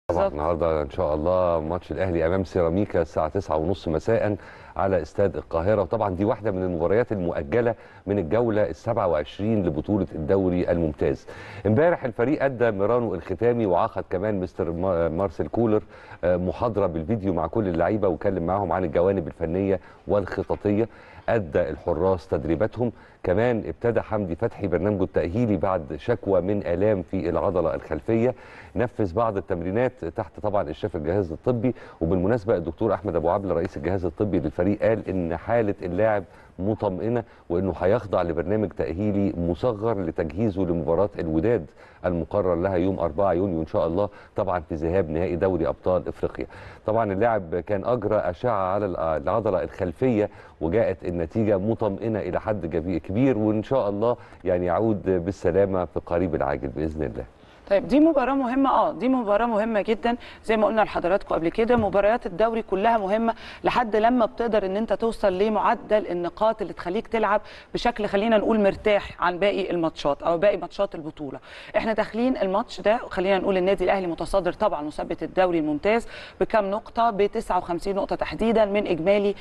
طبعا بالظبط. النهارده ان شاء الله ماتش الاهلي امام سيراميكا الساعه 9:30 مساء على استاد القاهره وطبعا دي واحده من المباريات المؤجله من الجوله ال 27 لبطوله الدوري الممتاز. امبارح الفريق ادى ميرانو الختامي وعقد كمان مستر ما- مارسيل كولر آه، محاضره بالفيديو مع كل اللعيبه وكلم معاهم عن الجوانب الفنيه والخططيه. ادى الحراس تدريباتهم كمان ابتدى حمدي فتحي برنامجه التاهيلي بعد شكوى من الام في العضله الخلفيه نفذ بعض التمرينات تحت طبعا اشراف الجهاز الطبي وبالمناسبه الدكتور احمد ابو عبله رئيس الجهاز الطبي للفريق قال ان حاله اللاعب مطمئنه وانه هيخضع لبرنامج تاهيلي مصغر لتجهيزه لمباراه الوداد المقرر لها يوم 4 يونيو ان شاء الله طبعا في ذهاب نهائي دوري ابطال افريقيا طبعا اللاعب كان اجرى اشعه على العضله الخلفيه وجاءت النتيجه مطمئنه الى حد جبي- كبير وان شاء الله يعني يعود بالسلامه في قريب العاجل باذن الله طيب دي مباراة مهمة اه دي مباراة مهمة جدا زي ما قلنا لحضراتكم قبل كده مباريات الدوري كلها مهمة لحد لما بتقدر ان انت توصل لمعدل النقاط اللي تخليك تلعب بشكل خلينا نقول مرتاح عن باقي الماتشات او باقي ماتشات البطولة احنا داخلين الماتش ده خلينا نقول النادي الاهلي متصدر طبعا مثبت الدوري الممتاز بكام نقطة ب 59 نقطة تحديدا من اجمالي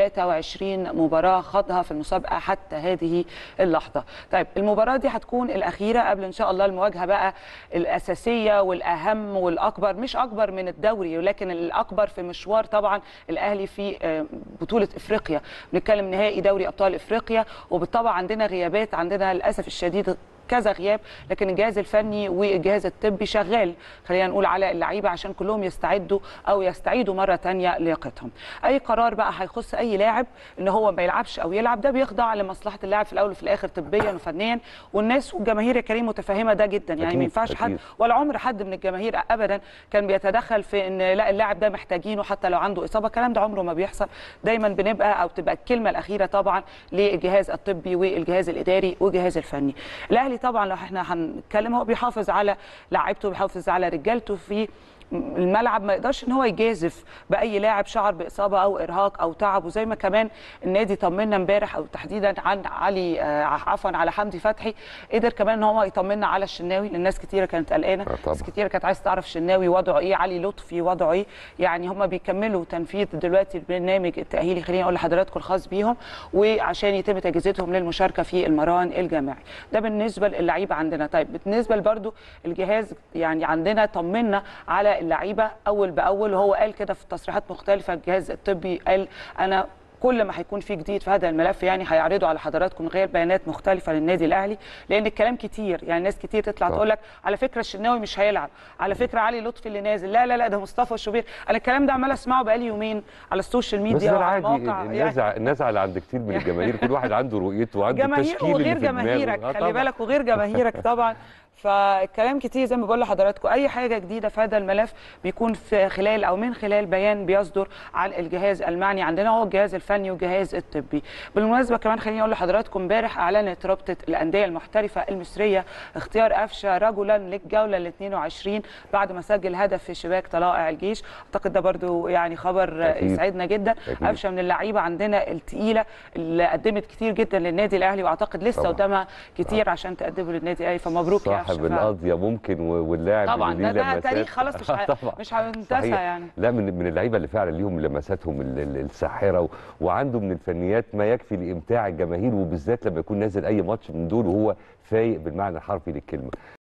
23 مباراة خاضها في المسابقة حتى هذه اللحظة طيب المباراة دي هتكون الأخيرة قبل إن شاء الله المواجهة بقى الأساسية والأهم والأكبر مش أكبر من الدوري ولكن الأكبر في مشوار طبعا الأهلي في آه، بطولة إفريقيا بنتكلم نهائي دوري أبطال إفريقيا وبالطبع عندنا غيابات عندنا للأسف الشديد كذا غياب لكن الجهاز الفني والجهاز الطبي شغال خلينا نقول على اللعيبه عشان كلهم يستعدوا او يستعيدوا مره تانية لياقتهم اي قرار بقى هيخص اي لاعب ان هو ما يلعبش او يلعب ده بيخضع لمصلحه اللاعب في الاول وفي الاخر طبيا وفنيا والناس والجماهير يا كريم متفهمه ده جدا يعني أكيد، ما ينفعش حد أكيد. ولا عمر حد من الجماهير ابدا كان بيتدخل في ان لا اللاعب ده محتاجينه حتى لو عنده اصابه الكلام ده عمره ما بيحصل دايما بنبقى او تبقى الكلمه الاخيره طبعا للجهاز الطبي والجهاز الاداري والجهاز الفني الاهلي طبعا لو احنا هنتكلم هو بيحافظ على لاعيبته بيحافظ على رجالته في الملعب ما يقدرش ان هو يجازف باي لاعب شعر باصابه او ارهاق او تعب وزي ما كمان النادي طمنا امبارح او تحديدا عن علي آه، عفوا على حمدي فتحي قدر كمان ان هو يطمنا على الشناوي لان ناس كتيره كانت قلقانه آه، طبعا. ناس كتيره كانت عايز تعرف الشناوي وضعه ايه علي لطفي وضعه ايه يعني هم بيكملوا تنفيذ دلوقتي البرنامج التاهيلي خليني اقول لحضراتكم الخاص بيهم وعشان يتم تجهيزاتهم للمشاركه في المران الجماعي ده بالنسبه للعيبه عندنا طيب بالنسبه برضو الجهاز يعني عندنا طمنا على اللعيبه اول باول وهو قال كده في تصريحات مختلفه الجهاز الطبي قال انا كل ما هيكون في جديد في هذا الملف يعني هيعرضوا على حضراتكم غير بيانات مختلفه للنادي الاهلي لان الكلام كتير يعني ناس كتير تطلع صح. تقول لك على فكره الشناوي مش هيلعب على فكره علي لطفي اللي نازل لا لا لا ده مصطفى الشوبير انا الكلام ده عمال اسمعه بقالي يومين على السوشيال بس ميديا ده وعلى عادي المواقع النزعه النزعه اللي عند كتير من الجماهير كل واحد عنده رؤيته وعنده جماهير التشكيل اللي وغير في دماغه. جماهيرك آه خلي طبعاً. بالك وغير جماهيرك طبعا فالكلام كتير زي ما بقول لحضراتكم اي حاجه جديده في هذا الملف بيكون في خلال او من خلال بيان بيصدر عن الجهاز المعني عندنا هو الجهاز الفني والجهاز الطبي بالمناسبه كمان خليني اقول لحضراتكم امبارح اعلنت رابطه الانديه المحترفه المصريه اختيار قفشه رجلا للجوله ال 22 بعد ما سجل هدف في شباك طلائع الجيش اعتقد ده برضو يعني خبر أكيد. يسعدنا جدا أكيد. قفشه من اللعيبه عندنا التقيله اللي قدمت كتير جدا للنادي الاهلي واعتقد لسه طبعاً. قدامها كتير عشان تقدمه للنادي الاهلي فمبروك يا قفشه صاحب فعلاً. القضيه ممكن و- واللاعب طبعا اللي ده ليه ده لمسات. تاريخ خلاص مش ه- طبعاً. مش هينتسى صحيح. يعني لا من من اللعيبه اللي فعلا ليهم لمساتهم ال- ال- الساحره و- وعنده من الفنيات ما يكفي لامتاع الجماهير وبالذات لما يكون نازل اي ماتش من دول وهو فايق بالمعنى الحرفي للكلمه